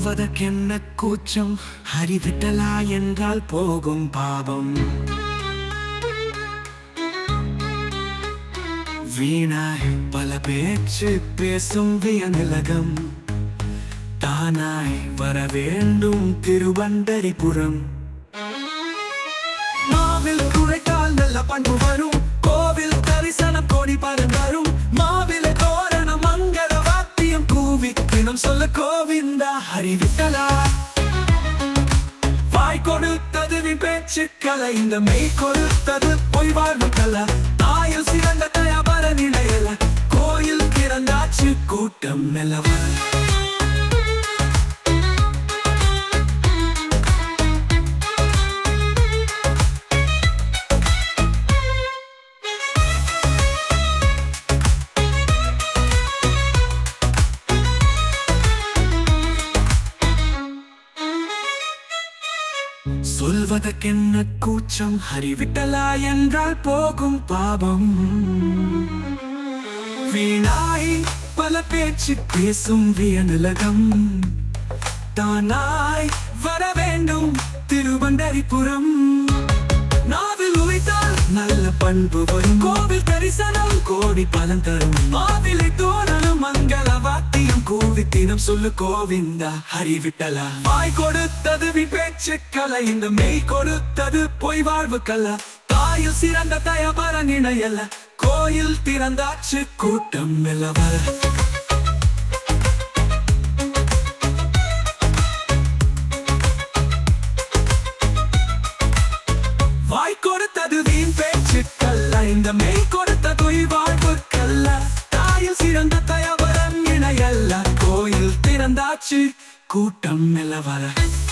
சொல்வதற்கென்ன கூச்சம் ஹரிவிட்டலா என்றால் போகும் பாவம் வீணாய் பல பேச்சு பேசும் வியநிலகம் தானாய் வர வேண்டும் திருவண்டரிபுரம் மாவில் குழைத்தால் நல்ல பண்பு வரும் கோவில் தரிசனம் கோடி பலன் வரும் மாவில தோரண மங்கள வாத்தியம் கூவி தினம் சொல்ல கோவிந்தா ஹரிவிட்டலா வாய் கொடுத்தது நீ பேச்சு கலை இந்த மெய் கொடுத்தது பொய் வாழ்வு கல தாயில் சிறந்த தயாபர நிலையல கோயில் திறந்தாச்சு கூட்டம் நிலவ சொல்வதற்கென்ன கூச்சம் ஹரிவிட்டலா என்றால் போகும் பாவம் வீணாய் பல பேச்சு பேசும் வியநிலகம் தானாய் வர வேண்டும் திருவண்டரிபுரம் நாவில் உழைத்தால் நல்ல பண்பு வரும் கோவில் தரிசனம் கோடி பலன் தரும் மாவிலை தோரணம் மங்கள வாத்தியம் கூவி தினம் சொல்லு கோவிந்தா ஹரிவிட்டலா வாய் கொடுத்தது வி பேச்சு கலை இந்த மெய் கொடுத்தது பொய் வாழ்வு கல தாயில் சிறந்த தயபர நினையல கோயில் திறந்தாச்சு கூட்டம் நிலவர வாய் கொடுத்தது வீண் பேச்சுக்கல்ல இந்த மெய் கொடுத்தது வாழ்வுக்கல்ல தாயில் சிறந்த தயவரம் இணையல்ல கோயில் திறந்தாச்சு கூட்டம் நிலவர